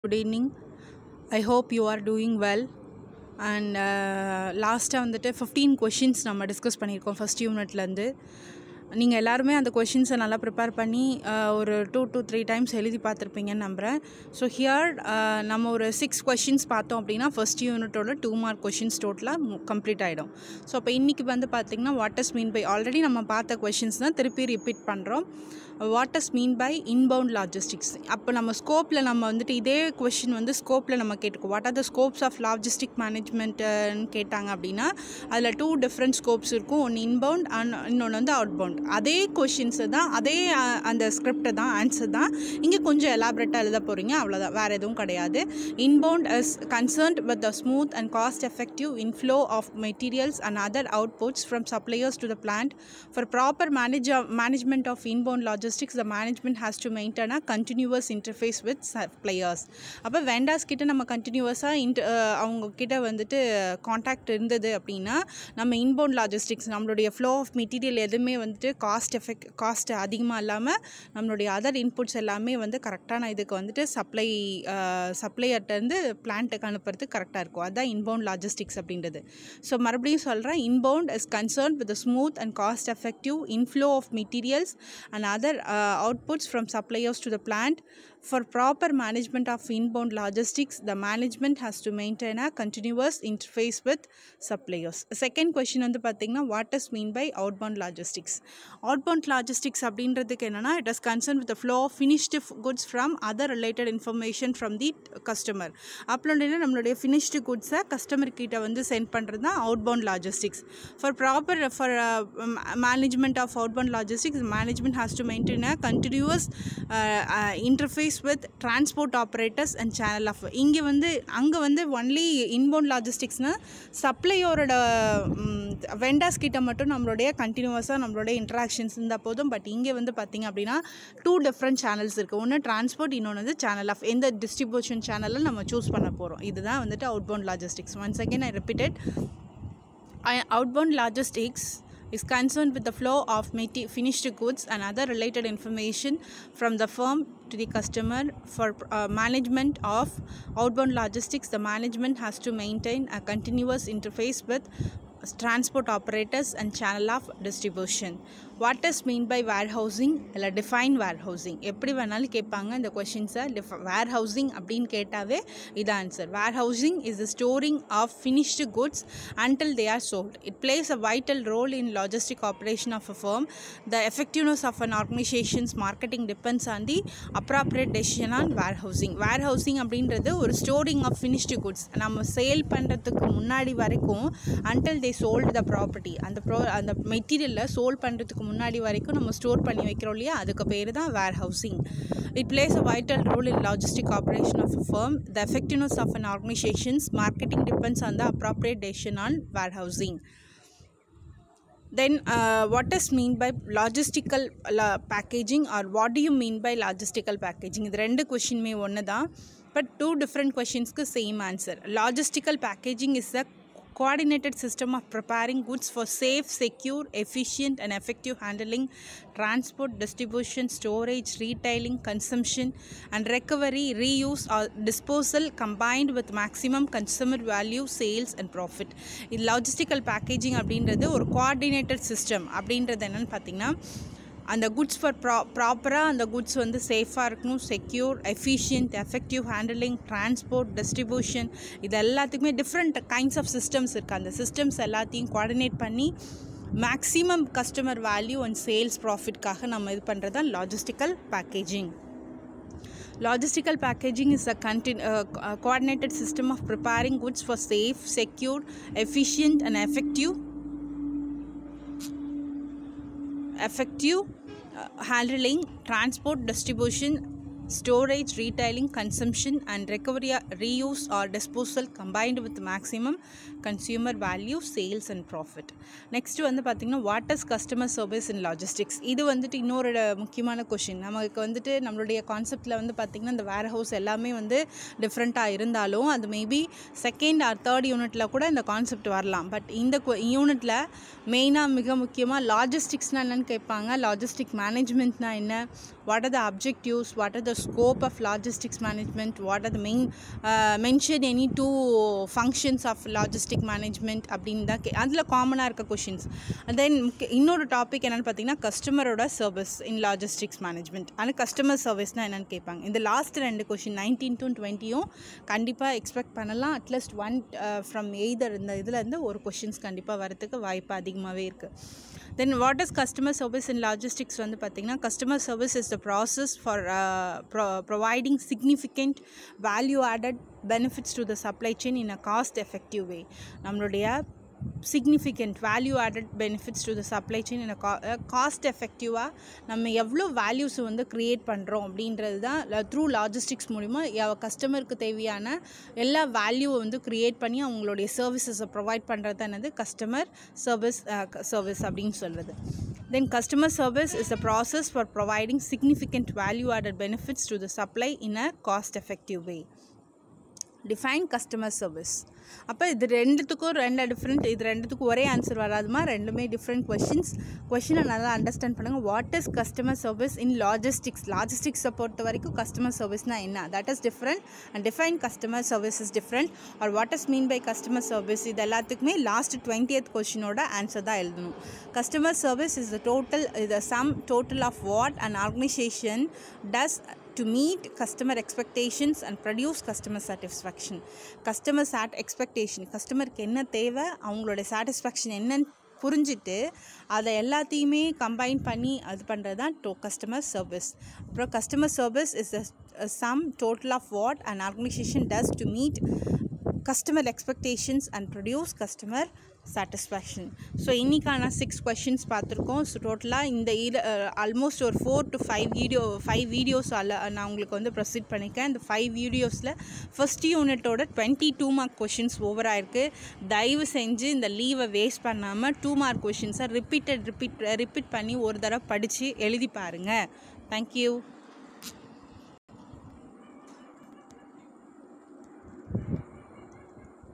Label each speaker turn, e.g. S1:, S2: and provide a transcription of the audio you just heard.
S1: Good evening. I hope you are doing well. And லாஸ்ட்டாக வந்துட்டு fifteen questions நம்ம discuss பண்ணியிருக்கோம் ஃபஸ்ட் யூனிட்லேருந்து நீங்கள் எல்லாருமே அந்த கொஷின்ஸை நல்லா ப்ரிப்பேர் பண்ணி uh, ஒரு டூ to த்ரீ டைம்ஸ் எழுதி பார்த்துருப்பீங்கன்னு நம்புகிறேன் ஸோ ஹியர் நம்ம ஒரு சிக்ஸ் கொஷின்ஸ் பார்த்தோம் அப்படின்னா ஃபஸ்ட் யூனிட்டோட டூ மார்க் கொஷின்ஸ் டோட்டலாக கம்ப்ளீட் ஆகிடும் ஸோ அப்போ இன்றைக்கி வந்து பார்த்திங்கன்னா what is mean by already நம்ம பார்த்த கொஷின்ஸ் தான் திருப்பி ரிப்பீட் பண்ணுறோம் what is mean by inbound logistics அப்போ நம்ம ஸ்கோப்பில் நம்ம வந்துட்டு இதே கொஷின் வந்து ஸ்கோப்பில் நம்ம கேட்டுக்கோம் what are the scopes of logistic மேனேஜ்மெண்ட்டுன்னு கேட்டாங்க அப்படின்னா அதில் டூ டிஃப்ரெண்ட் ஸ்கோப்ஸ் இருக்கும் ஒன்று இன்பவுண்ட் அண்ட் இன்னொன்று வந்து அவுட் பவுண்ட் அதே கொஷின்ஸை தான் அதே அஹ், அந்த ஸ்கிரிப்டை தான் ஆன்சர் தான் இங்கே கொஞ்சம் எலாபரேட்டாக எழுத போகிறீங்க அவ்வளோதான் வேறு எதுவும் கிடையாது inbound is concerned with the smooth and cost effective inflow of materials and other outputs from suppliers to the plant for proper manage management of inbound logistics the management has to maintain a continuous interface with suppliers அப்போ vendors கிட்ட நம்ம கண்டினியூவஸாக int அவங்க கிட்ட வந்துட்டு contact இருந்தது அப்படின்னா நம்ம inbound logistics நம்மளுடைய ஃப்ளோ ஆஃப் மெட்டீரியல் எதுவுமே வந்துட்டு காஸ்ட் எஃபெக்ட் காஸ்ட் அதிகமாக இல்லாமல் நம்மளுடைய அதர் இன்புட்ஸ் எல்லாமே வந்து கரெக்டான இதுக்கு வந்துட்டு சப்ளை சப்ளையர்ட்டேருந்து பிளான்ட்டுக்கு அனுப்புறதுக்கு கரெக்டாக இருக்கும் அதுதான் இன்பவுண்ட் லாஜிஸ்டிக்ஸ் அப்படின்றது ஸோ மறுபடியும் சொல்கிறேன் inbound is concern with smooth and cost effective inflow of materials and other outputs from suppliers to the plant. For proper management of inbound logistics, the management has to maintain a continuous interface with suppliers. Second question வந்து பார்த்தீங்கன்னா what is mean by outbound logistics outbound logistics அப்படின்றதுக்கு என்னென்னா it is concern with flow of finished goods from other related information from the customer அப்படின்னா நம்மளுடைய finished குட்ஸை customer கிட்ட வந்து send பண்ணுறது தான் outbound logistics for proper for uh, um, management of outbound logistics management has to maintain a continuous uh, uh, interface with transport operators and channel of இங்கே வந்து அங்கே வந்து ஒன்லி இன்பவுண்ட் லாஜிஸ்டிக்ஸ்னால் சப்ளையோரோட வெண்டாஸ் கிட்ட மட்டும் நம்மளுடைய கண்டினியூவஸாக நம்மளுடைய இன்ட்ராக்ஷன்ஸ் இருந்தால் போதும் பட் இங்கே வந்து பார்த்திங்க அப்படின்னா டூ டிஃப்ரெண்ட் சேனல்ஸ் இருக்குது ஒன்று டிரான்ஸ்போர்ட் இன்னொன்று வந்து சேனல் ஆஃப் எந்த டிஸ்ட்ரிபியூஷன் சேனலில் நம்ம சூஸ் பண்ண போகிறோம் இதுதான் வந்துட்டு outbound logistics once again I repeated I- outbound logistics is concerned with the flow of mati- finished goods and other related information from the firm to the customer for uh, management of outbound logistics the management has to maintain a continuous interface with transport operators and channel of distribution what is mean by warehousing இல்லை define warehousing எப்படி வேணாலும் கேட்பாங்க இந்த கொஷின்ஸை டிஃப் warehousing அப்படின்னு கேட்டாவே இது answer warehousing is the storing of finished goods until they are sold it plays a vital role in logistic operation of a firm the effectiveness of an organization's marketing depends on the appropriate decision on warehousing warehousing அப்படின்றது ஒரு storing of finished goods நம்ம sale பண்ணுறதுக்கு முன்னாடி வரைக்கும் until they sold the property அந்த ப்ரோ அந்த மெட்டீரியலில் சோல் பண்ணுறதுக்கு முன்னாடி வரைக்கும் நம்ம ஸ்டோர் பண்ணி வைக்கிறோம் இல்லையா அதுக்கு பேர் தான் warehousing it plays a vital role in logistic operation of a firm the effectiveness of an organization's marketing depends on the appropriate decision on warehousing then uh, what is mean by logistical la- packaging or what do you mean by logistical packaging இது ரெண்டு கொஷினுமே ஒன்று தான் but two different கொஷின்ஸ்க்கு same answer logistical packaging is the coordinated system of preparing goods for safe secure efficient and effective handling transport distribution storage retailing consumption and recovery reuse or disposal combined with maximum consumer value sales and profit இது logistical packaging அப்படின்றது ஒரு coordinated system அப்படின்றது என்னன்னு பார்த்தீங்கன்னா அந்த goods for ப்ரா ப்ராப்பராக அந்த குட்ஸ் வந்து சேஃபாக இருக்கணும் secure efficient effective handling transport distribution இது எல்லாத்துக்குமே டிஃப்ரெண்ட் கைண்ட்ஸ் ஆஃப் சிஸ்டம்ஸ் இருக்குது அந்த சிஸ்டம்ஸ் எல்லாத்தையும் கோஆர்டினேட் பண்ணி maximum customer value and sales ப்ராஃபிட்காக நம்ம இது பண்ணுறது தான் logistical packaging Logistical packaging is a contin- uh, co- uh, coordinated system of preparing goods for safe, secure, efficient, and effective effective uh, handling, transport, distribution, storage, retailing, consumption, and recovery, reuse or disposal combined with maximum consumer value, sales and profit. Next வந்து பார்த்திங்கன்னா what is customer service in logistics இது வந்துட்டு இன்னொரு முக்கியமான question நமக்கு வந்துட்டு நம்மளுடைய கான்செப்டில் வந்து பார்த்திங்கன்னா இந்த வேர் ஹவுஸ் எல்லாமே வந்து டிஃப்ரெண்ட்டாக இருந்தாலும் அது மேபி செகண்ட் ஆர் தேர்ட் யூனிட்டில் கூட இந்த கான்செப்ட் வரலாம் பட் இந்த யூனிட்டில் மெயினாக மிக முக்கியமாக லாஜிஸ்டிக்ஸ்னால் என்னென்னு கேட்பாங்க லாஜிஸ்டிக் மேனேஜ்மெண்ட்னா என்ன what are the objectives what are the scope of logistics management what are the main uh, mention any two functions of logistic management அப்படின்னு தான் கே அதில் காமனாக இருக்க கொஷின்ஸ் தென் இன்னொரு டாபிக் என்னென்னு பார்த்தீங்கன்னா கஸ்டமரோட சர்வீஸ் இன் லாஜிஸ்டிக்ஸ் மேனேஜ்மெண்ட் ஆனால் கஸ்டமர் சர்வீஸ்னால் என்னென்னு கேட்பாங்க இந்த லாஸ்ட் ரெண்டு கொஷின் நைன்டீன் டு டுவெண்ட்டியும் கண்டிப்பாக எக்ஸ்பெக்ட் பண்ணலாம் அட்லீஸ்ட் ஒன் ஃப்ரம் எய்தர் இந்த இதுலேருந்து ஒரு கொஷின்ஸ் கண்டிப்பாக வரத்துக்கு வாய்ப்பு அதிகமாகவே இருக்குது then what is customer service in logistics வந்து பார்த்திங்கன்னா customer service is the process for providing significant value added benefits to the supply chain in a cost effective way நம்மளுடைய significant value added benefits to the supply chain in cost எஃபெக்டிவாக நம்ம எவ்வளோ values வந்து create பண்ணுறோம் அப்படின்றது தான் through logistics மூலிமா கஸ்டமருக்கு தேவையான எல்லா வேல்யூவை வந்து க்ரியேட் பண்ணி அவங்களுடைய சர்வீசஸை ப்ரொவைட் பண்ணுறது தான் என்னது கஸ்டமர் சர்வீஸ் சர்வீஸ் அப்படின்னு சொல்கிறது then customer service is a process for providing significant value added benefits to the supply in a cost effective way define customer service அப்போ இது ரெண்டுத்துக்கும் ரெண்டு டிஃப்ரெண்ட் இது ரெண்டுத்துக்கும் ஒரே ஆன்சர் வராதுமா ரெண்டுமே டிஃப்ரெண்ட் கொஷின்ஸ் கொஷினை நல்லா அண்டர்ஸ்டாண்ட் பண்ணுங்கள் what is customer service in logistics லாஜிஸ்டிக்ஸை பொறுத்த வரைக்கும் கஸ்டமர் சர்வீஸ்னால் என்ன that is different and define customer service is different or what is mean by customer service இது எல்லாத்துக்குமே லாஸ்ட் டுவெண்ட்டியத் கொஷினோட ஆன்சர் தான் எழுதணும் customer service is the total இது sum total of what and organisation does to meet customer expectations and produce customer satisfaction customer sat expectation கஸ்டமருக்கு என்ன தேவை அவங்களோட சாட்டிஸ்ஃபேக்ஷன் என்னன்னு புரிஞ்சுட்டு அதை எல்லாத்தையுமே கம்பைன் பண்ணி அது பண்ணுறது தான் டோ கஸ்டமர் சர்வீஸ் அப்புறம் customer service is sum total of what and organisation does to meet customer expectations and produce customer satisfaction so இன்றைக்கான சிக்ஸ் கொஷின்ஸ் பார்த்துருக்கோம் ஸோ டோட்டலாக இந்த இயர் ஆல்மோஸ்ட் ஒரு four to five video five videos அல்ல நான் உங்களுக்கு வந்து ப்ரொசீட் பண்ணியிருக்கேன் இந்த ஃபைவ் வீடியோஸில் ஃபஸ்ட் யூனிட்டோட twenty two mark questions over ஆயிருக்கு தயவு செஞ்சு இந்த லீவை வேஸ்ட் பண்ணாமல் டூ மார்க் கொஷின்ஸை ரிப்பீட்டட் ரிப்பீட் ரிப்பீட் பண்ணி ஒரு தடவை படித்து எழுதி பாருங்கள் தேங்க்யூ